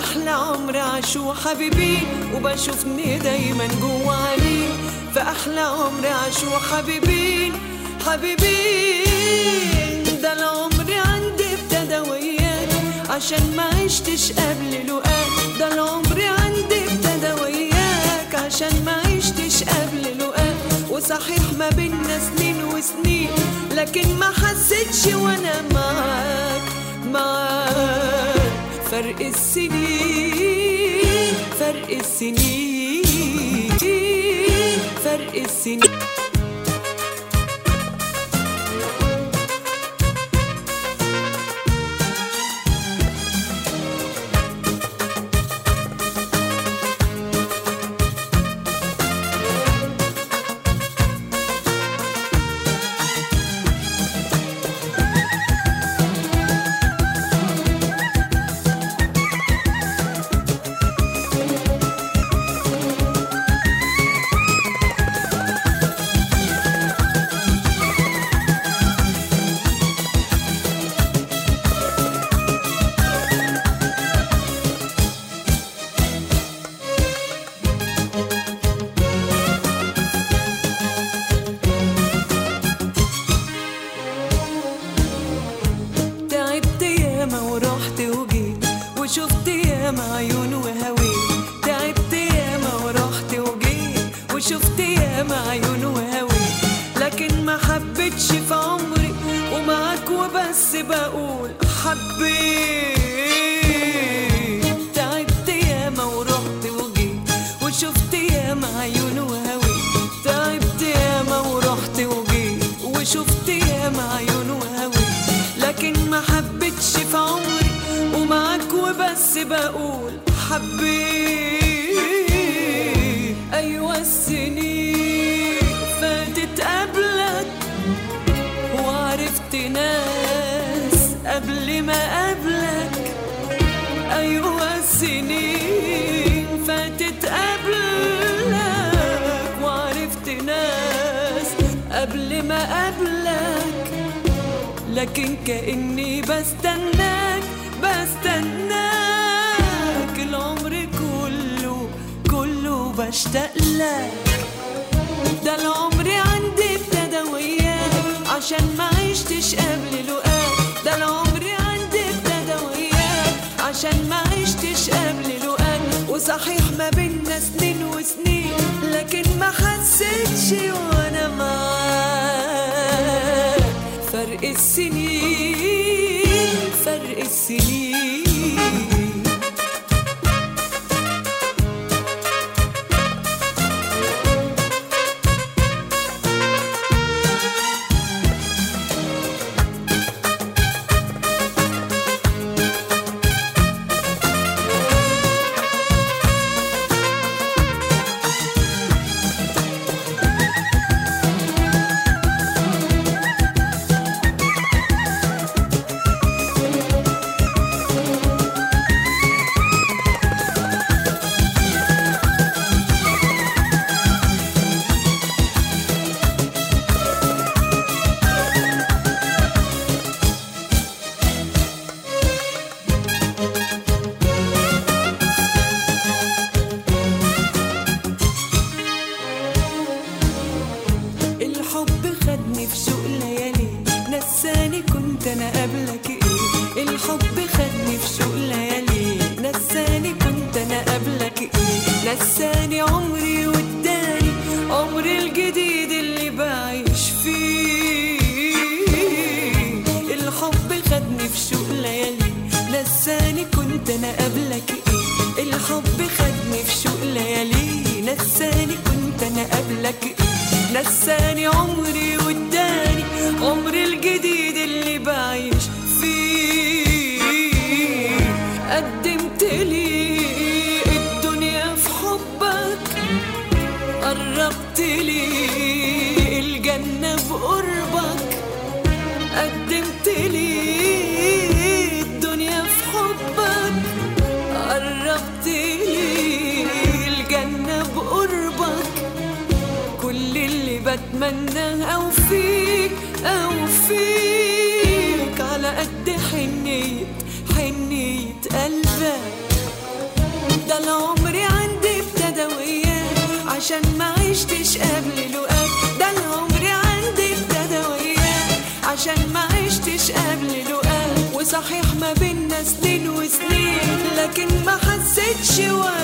أحلى عمر عاشوا حبيبين وبشوفني دايما جوا عينين في أحلى عمر عاشوا حبيبين حبيبين ده العمر عندي ابتدى وياك عشان ما عشتش قبل لقاك ده العمر عندي ابتدى وياك عشان ما عشتش قبل لقاك وصحيح ما بينا سنين وسنين لكن ما حسيتش وانا معاك معاك فرق السنين فرق السنين فرق السنين تعبت ياما ورحت وجيت وشفت ياما عيون وهويت تعبت ياما ورحت وجيت وشفت ياما عيون وهويت لكن ما حبيتش في عمري ومعاك وبس بقول حبيت تعبت ياما ورحت وجيت وشفت ياما عيون وهويت تعبت ياما ورحت وجيت وشفت ياما عيون وهويت لكن ما حبيتش في عمري ومعاك وبس بقول حبيت ايوه السنين فاتت قبلك وعرفت ناس قبل ما قبلك ايوه السنين فاتت قبلك وعرفت ناس قبل ما قبلك لكن كأني بستناك بستناك العمر كله كله بشتاق لك ده العمر عندي ابتدى وياك عشان ما عشتش قبل لقاك ده العمر عندي ابتدى وياك عشان ما عشتش قبل لقاك وصحيح ما بينا سنين وسنين لكن ما حسيتش وانا معاك فرق السنين فرق السنين الحب خدني في شوق ليالي نساني كنت انا قبلك ايه الحب خدني في شوق ليالي نساني كنت انا قبلك ايه نساني عمري واداني عمري الجديد اللي بعيش فيه الحب خدني في شوق ليالي نساني كنت انا قبلك ايه الحب خدني في شوق ليالي نساني كنت انا قبلك ايه نساني عمري واداني عمري الجديد اللي بعيش فيه قدمت لي الدنيا في حبك قربت لي الجنة بقربك قدمت لي الدنيا في حبك قربت لي الجنة بقربك كل اللي بتمناه أو فيك أو فيك على قد حنية حنية قلبك ده العمر عندي ابتدى وياك عشان ما عشتش قبل لقاك ده العمر عندي ابتدى وياك عشان ما عشتش قبل لقاك وصحيح ما بينا سنين وسنين لكن ما حسيتش وقت